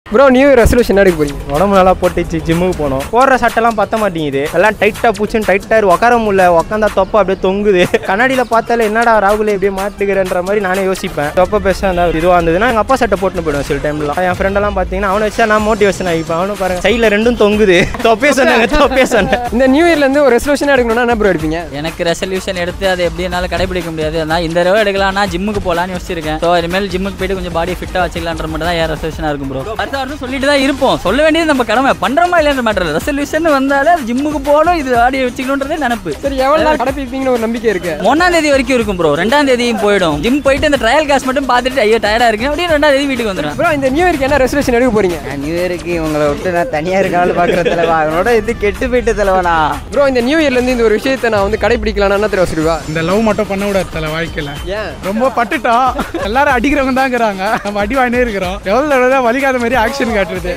bro new year resolution என்ன எடுக்க போறீங்க உடம்பு நல்லா போட்டுச்சு ஜிம்முக்கு போனோம் போடுற சட்டைலாம் பத்த மாட்டேங்குது எல்லாம் டைட்டாக பூச்சின்னு டைட்டாக உட்கார முடியல உட்காந்தா தொப்பை அப்படியே தொங்குது கண்ணாடியில் பார்த்தாலே என்னடா ராகுல் இப்படியே மாட்டுக்கிறன்ற மாதிரி நானே யோசிப்பேன் தொப்பை பெருசாக இருந்தால் இதுவாக இருந்ததுன்னா எங்கள் அப்பா சட்டை போட்டுன்னு போயிடுவேன் சில டைம்ல என் ஃப்ரெண்டெல்லாம் பார்த்தீங்கன்னா அவனை வச்சா நான் மோட்டிவேஷன் ஆகிப்பேன் அவனும் பாருங்க சைடில் ரெண்டும் தொங்குது தொப்பே சொன்னாங்க தொப்பே சொன்னேன் இந்த நியூ இயர்ல இருந்து ஒரு ரெசல்யூஷன் எடுக்கணும்னா என்ன ப்ரோ எடுப்பீங்க எனக்கு ரெசல்யூஷன் எடுத்து அதை எப்படி என்னால் கடைபிடிக்க முடியாது நான் இந்த தடவை எடுக்கலாம்னா ஜிம்முக்கு போகலான்னு யோசிச்சிருக்கேன் ஸோ இனிமேல் ஜிம்முக்கு போயிட்டு கொஞ்சம் பாடியை ஃபிட்டாக வச்சுக்கலான்ற மட்டும் தான் என் ரெசல்யூஷனாக இருக்கும் ப்ரோ அடுத்த வருஷம் சொல்லிட்டு தான் இருப்போம் சொல்ல வேண்டியது நம்ம கடமை பண்ணுறோமா இல்லைன்ற மேட்டர் ரெசல்யூஷன் வந்தாலே ஜிம்முக்கு போகணும் இது பாடியை வச்சுக்கணுன்றதே நினப்பு சரி எவ்வளவு நாள் கடைப்பிடிப்பீங்கன்னு ஒரு நம்பிக்கை இருக்கு ஒன்றாம் தேதி வரைக்கும் இருக்கும் ப்ரோ ரெண்டாம் தேதியும் போயிடும் ஜிம் போயிட்டு இந்த ட்ரையல் காசு மட்டும் பார்த்துட்டு ஐயோ டயர்டாக இருக்கு அப்படியே ரெண்டாம் தேதி வீட்டுக்கு வந்துடும் ப்ரோ இந்த நியூ இயர்க்கு என்ன ரெசல்யூஷன் எடுக்க போறீங்க நியூ இயருக்கு இவங்களை விட்டு நான் தனியாக இருக்காலும் பார்க்குற தலைவா அவனோட இது கெட்டு போயிட்டு தலைவனா ப்ரோ இந்த நியூ இயர்ல இருந்து இந்த ஒரு விஷயத்தை நான் வந்து கடைபிடிக்கலாம் என்ன தெரியும் சொல்லுவா இந்த லவ் மட்டும் பண்ண விடாது தல வாழ்க்கையில ஏன் ரொம்ப பட்டுட்டோம் எல்லாரும் அடிக்கிறவங்க தாங்கிறாங்க நம்ம அடி வாங்கினே இருக்கிறோம் எவ்வளவு தடவை தான் வலிக்காத மாதிரி ஆக்ஷன் காட்டுறது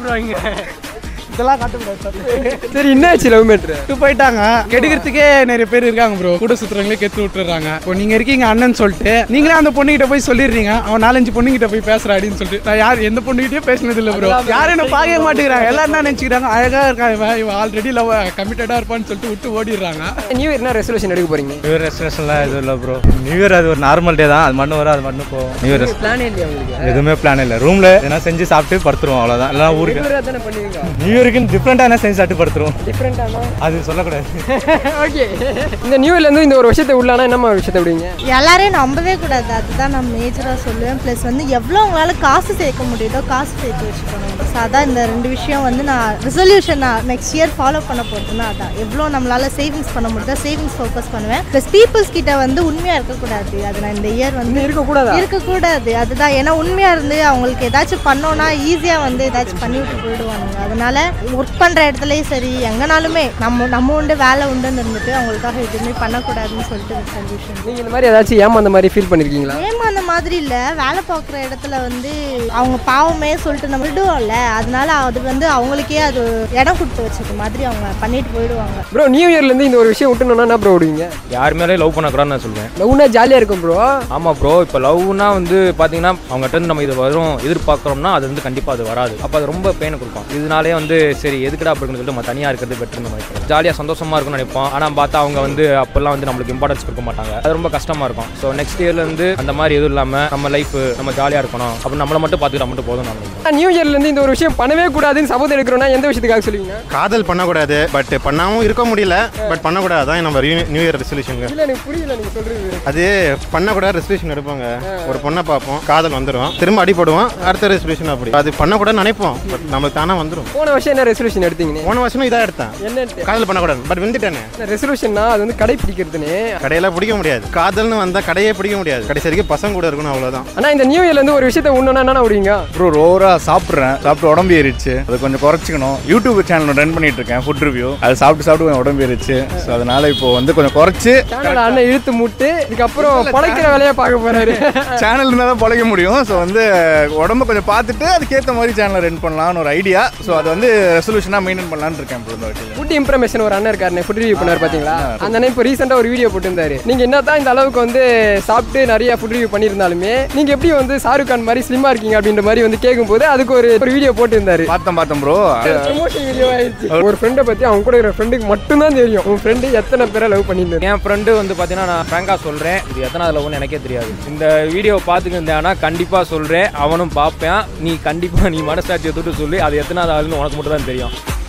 இதெல்லாம் காட்டக்கூடாது சரி என்னாச்சு லவ் மேட்ரு விட்டு போயிட்டாங்க கெடுக்கிறதுக்கே நிறைய பேர் இருக்காங்க ப்ரோ கூட சுத்துறவங்களே கெத்து விட்டுறாங்க இப்போ நீங்க இருக்கீங்க அண்ணன் சொல்லிட்டு நீங்களே அந்த பொண்ணுகிட்ட போய் சொல்லிடுறீங்க அவன் நாலஞ்சு பொண்ணுகிட்ட போய் பேசுறா அப்படின்னு சொல்லிட்டு நான் யார் எந்த பொண்ணுகிட்டயும் பேசினது இல்லை ப்ரோ யாரும் என்ன பார்க்கவே மாட்டேங்கிறாங்க எல்லாரும் என்ன நினைச்சுக்கிறாங்க அழகா இருக்கான் இவன் இவன் ஆல்ரெடி லவ் கமிட்டடா இருப்பான்னு சொல்லிட்டு விட்டு ஓடிடுறாங்க நியூ இயர் என்ன ரெசல்யூஷன் எடுக்க போறீங்க நியூ இயர் ரெஸ்ட்ரேஷன்லாம் எதுவும் இல்லை ப்ரோ நியூ இயர் அது ஒரு நார்மல் டே தான் அது மட்டும் வரும் அது மட்டும் போகும் நியூ இயர் பிளானே இல்லையா உங்களுக்கு எதுவுமே பிளான் இல்லை ரூமில் எதனா செஞ்சு சாப்பிட்டு படுத்துருவோம் அவ்வளோதான் எல்லாம் ஊருக்கு ரெகுலரா தானே பண்ணுவீங்க நியூ இயருக்கு டிஃப்ரெண்ட்டாக என்ன செஞ்சு சாப்பிட்டு படுத்துருவோம் டிஃப்ரெண்டானா அது சொல்லக்கூடாது ஓகே இந்த நியூ இயர்ல இருந்து இந்த ஒரு விஷயத்தை உள்ளானா என்னமா விஷயத்தை விடுவீங்க எல்லாரையும் நம்பவே கூடாது அதுதான் நான் மேஜராக சொல்லுவேன் ப்ளஸ் வந்து எவ்வளோ உங்களால் காசு சேர்க்க முடியுதோ காசு சேர்த்து வச்சுக்கணும் ஸோ அதான் இந்த ரெண்டு விஷயம் வந்து நான் ரிசல்யூஷன் நான் நெக்ஸ்ட் இயர் ஃபாலோ பண்ண போகிறதுனா அதான் எவ்வளோ நம்மளால் சேவிங்ஸ் பண்ண முடியுதோ சேவிங்ஸ் ஃபோக்கஸ் பண்ணுவேன் ப்ளஸ் பீப்புள்ஸ் கிட்ட வந்து உண்மையாக இருக்கக்கூடாது அது நான் இந்த இயர் வந்து இருக்கக்கூடாதா இருக்கக்கூடாது அதுதான் ஏன்னா உண்மையாக இருந்து அவங்களுக்கு ஏதாச்சும் பண்ணோன்னா ஈஸியாக வந்து ஏதாச்சும் பண்ணி விட்டு போயிடுவாங்க அதனால ஒர்க் பண்ணுற இடத்துலையும் சரி எங்கனாலுமே நம்ம நம்ம உண்டு வேலை உண்டுன்னு இருந்துட்டு அவங்களுக்காக எதுவுமே பண்ணக்கூடாதுன்னு சொல்லிட்டு சொல்யூஷன் நீங்க இந்த மாதிரி ஏதாச்சும் ஏமாந்த மாதிரி ஃபீல் பண்ணிருக்கீங்களா ஏமாந்த மாதிரி இல்லை வேலை பார்க்குற இடத்துல வந்து அவங்க பாவமே சொல்லிட்டு நம்ம விடுவோம்ல அதனால அது வந்து அவங்களுக்கே அது இடம் கொடுத்து வச்சது மாதிரி அவங்க பண்ணிட்டு போயிடுவாங்க ப்ரோ நியூ இயர்ல இருந்து இந்த ஒரு விஷயம் விட்டுணும்னா என்ன ப்ரோ விடுவீங்க யார் மேலே லவ் பண்ணக்கூடாதுன்னு நான் சொல்லுவேன் லவ்னா ஜாலியா இருக்கும் ப்ரோ ஆமாம் ப்ரோ இப்போ லவ்னா வந்து பார்த்தீங்கன்னா அவங்ககிட்ட இருந்து நம்ம இது வரும் எதிர்பார்க்குறோம்னா அது வந்து கண்டிப்பாக அது வராது அப்போ அது ரொம்ப பெயினை கொடுக்கும் இதனாலே வந்து சரி எதுக்குடா அப்படின்னு சொல்லிட்டு நம்ம தனியாக இருக்கிறது பெட்டர் நம்ம ஜாலியாக சந்தோஷமாக இருக்கும்னு நினைப்போம் ஆனால் பார்த்தா அவங்க வந்து அப்போல்லாம் வந்து நம்மளுக்கு இம்பார்ட்டன்ஸ் கொடுக்க மாட்டாங்க அது ரொம்ப கஷ்டமாக இருக்கும் ஸோ நெக்ஸ்ட் இயர்லேருந்து அந்த மாதிரி எதுவும் இல்லாமல் நம்ம லைஃப் நம்ம ஜாலியாக இருக்கணும் அப்படின்னு நம்மளை மட்டும் பார்த்துக்கிட்டா மட்டும் போதும் நான் நினைக்கிறேன் நியூ இயர்ல இருந்து இந்த ஒரு விஷயம் பண்ணவே கூடாதுன்னு சபதம் எடுக்கிறோம்னா எந்த விஷயத்துக்காக சொல்லுவீங்க காதல் பண்ணக்கூடாது பட் பண்ணாமல் இருக்க முடியல பட் பண்ணக்கூடாது தான் நம்ம நியூ இயர் ரெசல்யூஷனுங்க இல்ல எனக்கு புரியல நீங்க சொல்றது அது பண்ணக்கூடாது ரெசல்யூஷன் எடுப்பாங்க ஒரு பொண்ணை பார்ப்போம் காதல் வந்துடும் திரும்ப அடிப்படுவோம் அடுத்த ரெசல்யூஷன் அப்படி அது பண்ணக்கூடாதுன்னு நினைப்போம் பட் நம்மளுக்கு தானே வந்துடும் போன வருஷம் என்ன ரெசல்யூஷன் எடுத்தீங்க போன வருஷம் இதாக எடுத்தேன் என்னன்ட்டு காதல் பண்ணக்கூடாது பட் வந்துட்டேனே ரெசல்யூஷன்னா அது வந்து கடைபிடிக்கிறதுன்னு கடையில பிடிக்க முடியாது காதல்னு வந்தால் கடையே பிடிக்க முடியாது கடைசி வரைக்கும் பசங்க கூட இருக்கணும் அவ்வளோதான் ஆனா இந்த நியூ இயர்ல இருந்து ஒரு விஷயத்தை உண்ணணும்னா என்ன விடுவீங்க ப்ரோ ஓவராக சாப்பிட்றேன் சாப்பிட்டு உடம்பு ஏறிடுச்சு அதை கொஞ்சம் குறைச்சிக்கணும் யூடியூப் சேனல் ரன் பண்ணிட்டு இருக்கேன் ஃபுட் ரிவ்யூ அது சாப்பிட்டு சாப்பிட்டு கொஞ்சம் உடம்பு ஏறிச்சு ஸோ அதனால இப்போ வந்து கொஞ்சம் குறைச்சி சேனல் அண்ணன் இழுத்து முட்டு இதுக்கப்புறம் பழைக்கிற வேலையை பார்க்க போறாரு சேனல் இருந்தால் தான் பழைக்க முடியும் ஸோ வந்து உடம்ப கொஞ்சம் பார்த்துட்டு அதுக்கேற்ற மாதிரி சேனலை ரன் பண்ணலாம்னு ஒரு ஐடியா ஸோ அது வந்து ரெசல்யூஷனாக மெயின்டைன் பண்ணலான்னு இருக்கேன் இப்போ இந்த வாட்டியில் ஃபுட் இன்ஃபர்மேஷன் ஒரு அண்ணன் இருக்காரு ஃபுட் ரிவ்யூ பண்ணார் பாத்தீங்களா அந்த அண்ணன் இப்போ ரீசெண்டாக ஒரு வீடியோ போட்டிருந்தாரு நீங்க என்னதான் இந்த அளவுக்கு வந்து சாப்பிட்டு நிறைய ஃபுட் ரிவ்யூ பண்ணியிருந்தாலுமே நீங்க எப்படி வந்து ஷாருக் கான் மாதிரி ஸ்லிம்மா இருக்கீங்க அப்படின்ற மாதிரி வந்து கேட்கும்போது அதுக்கு ஒரு ஒரு வீடியோ போட்டிருந்தாரு பார்த்தேன் பார்த்தேன் ப்ரோ ப்ரமோஷன் வீடியோ ஆயிடுச்சு ஒரு ஃப்ரெண்டை பத்தி அவங்க கூட இருக்கிற ஃப்ரெண்டுக்கு மட்டும்தான் தெரியும் உன் ஃப்ரெண்டு எத்தனை பேரை லவ் பண்ணியிருந்தாரு என் ஃப்ரெண்டு வந்து பார்த்தீங்கன்னா நான் ஃப்ராங்காக சொல்கிறேன் இது எத்தனாவது லவ்னு எனக்கே தெரியாது இந்த வீடியோ பார்த்துக்கிருந்தேன்னா கண்டிப்பாக சொல்கிறேன் அவனும் பார்ப்பேன் நீ கண்டிப்பாக நீ மனசாட்சியை தொட்டு சொல்லி அது எத்தனாவது ஆளுன்னு உனக்கு மட்டும் தான் தெரியும்